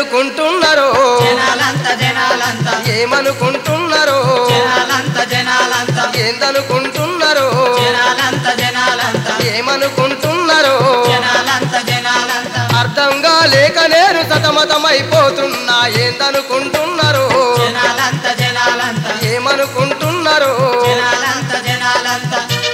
ఏందనుకుంటున్నారో జనాలంత జనాలంత ఏమనుకుంటున్నారో జనాలంత జనాలంత ఏందనుకుంటున్నారో జనాలంత జనాలంత ఏమనుకుంటున్నారో జనాలంత జనాలంత అర్థంగా లేక నేను సతమతమైపోతున్నా ఏందనుకుంటున్నారో జనాలంత జనాలంత ఏమనుకుంటున్నారో జనాలంత జనాలంత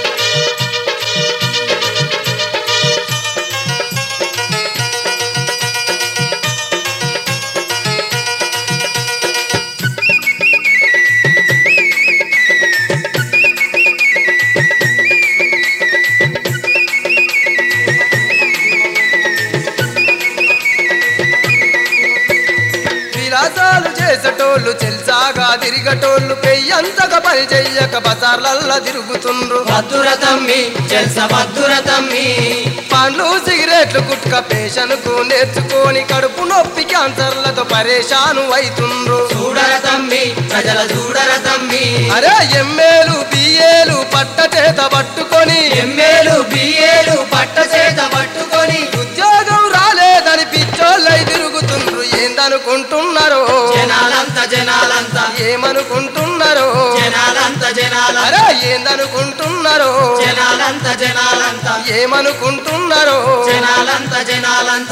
విలాసాలు చేసేటోళ్ళు చెల్సాగా తిరిగటోళ్ళు పెయ్యంతగా పని చెయ్యక బజార్లల్లా తిరుగుతుండ్రు మధుర తమ్మి చెల్స మధుర తమ్మి పండ్లు సిగరెట్లు గుట్క పేషన్కు నేర్చుకొని కడుపు నొప్పి క్యాన్సర్లతో పరేషాను అవుతుండ్రు చూడర తమ్మి ప్రజల చూడర తమ్మి అరే ఎమ్మెలు బిఏలు పట్ట చేత పట్టుకొని ఎమ్మెలు బిఏలు పట్ట చేత పట్టుకొని ఉద్యోగం రాలేదని పిచ్చోళ్ళై తిరుగుతుండ్రు ఏందనుకుంటున్నారో జనాలంత జనాలంత ఏమనుకుంటున్నారో జనాలంత జనాలంత అరే ఏందనుకుంటున్నారో జనాలంత జనాలంత ఏమనుకుంటున్నారో జనాలంత జనాలంత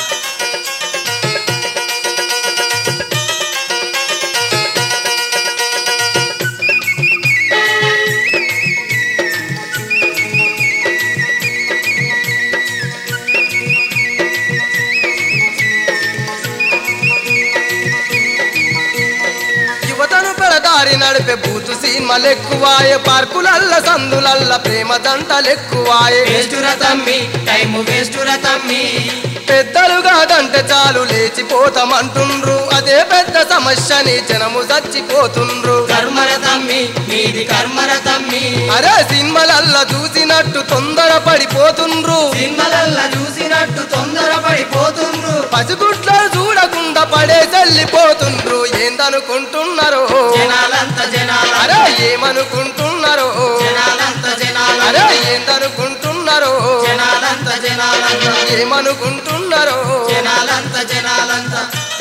యువతను పెడదారి నడిపే బూతు సీన్మలెక్కువాయే పార్కులల్ల సందులల్ల ప్రేమ దంటలెక్కువాయే వేస్టుర తమ్మి టైము వేస్టుర తమ్మి పెద్దలు కాదంటే చాలు లేచిపోతామంటుండ్రు అదే పెద్ద సమస్యని జనము చచ్చిపోతుండ్రు కర్మర తమ్మి మీది కర్మర తమ్మి అరే సినిమలల్ల చూసినట్టు తొందర పడిపోతుండ్రు సినిమలల్ల చూసినట్టు తొందర పడిపోతుండ్రు పసిగుట్ల చూడకుండా పడే చల్లిపోతుండ్రు ఏందనుకుంటున్నారో జనాలంత జనాలంత అరే ఏమనుకుంటున్నారో జనాలంత అరే జనాలంత ఏందనుకుంటున్నారో జనాలంత జనాలంత ఏమనుకుంటున్నారో జనాలంత జనాలంత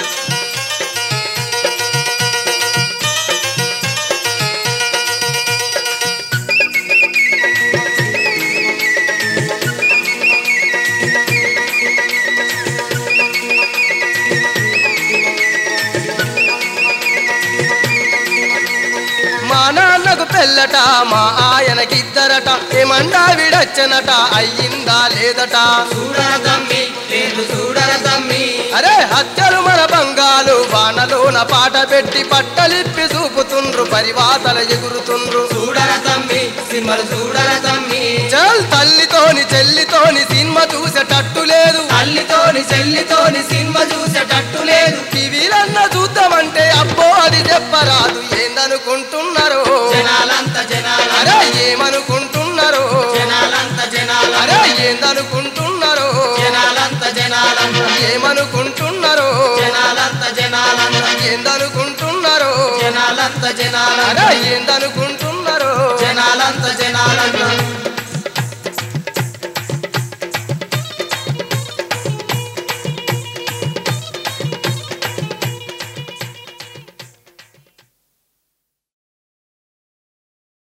మా నాన్నకు పెళ్ళట మా ఆయనకిద్దరట ఏమండా విడచ్చనట అయ్యిందా లేదట చూడర తమ్మి లేదు చూడర తమ్మి అరే హత్యలు మన బంగాలు వానలోన పాట పెట్టి పట్టలిప్పి చూపుతుండ్రు పరివాతల ఎగురుతుండ్రు చూడర తమ్మి సినిమలు చూడర తమ్మి చల్ తల్లితోని చెల్లితోని సినిమా చూసేటట్టు లేదు తల్లితోని చెల్లితోని సినిమా చూసేటట్టు లేదు టీవీలన్న చూద్దామంటే అబ్బో అది చెప్పరాదు ఏందనుకుంటున్నారో జనాలంత అరే జనాలంత ఏమనుకుంటున్నారో జనాలంత అరే జనాలంత ఏందనుకుంటున్నారో జనాలంత జనాలంత ఏమనుకుంటున్నారో జనాలంత జనాలంత ఏందనుకుంటున్నారో జనాలంత జనాలంత అరే ఏందనుకుంటున్నారో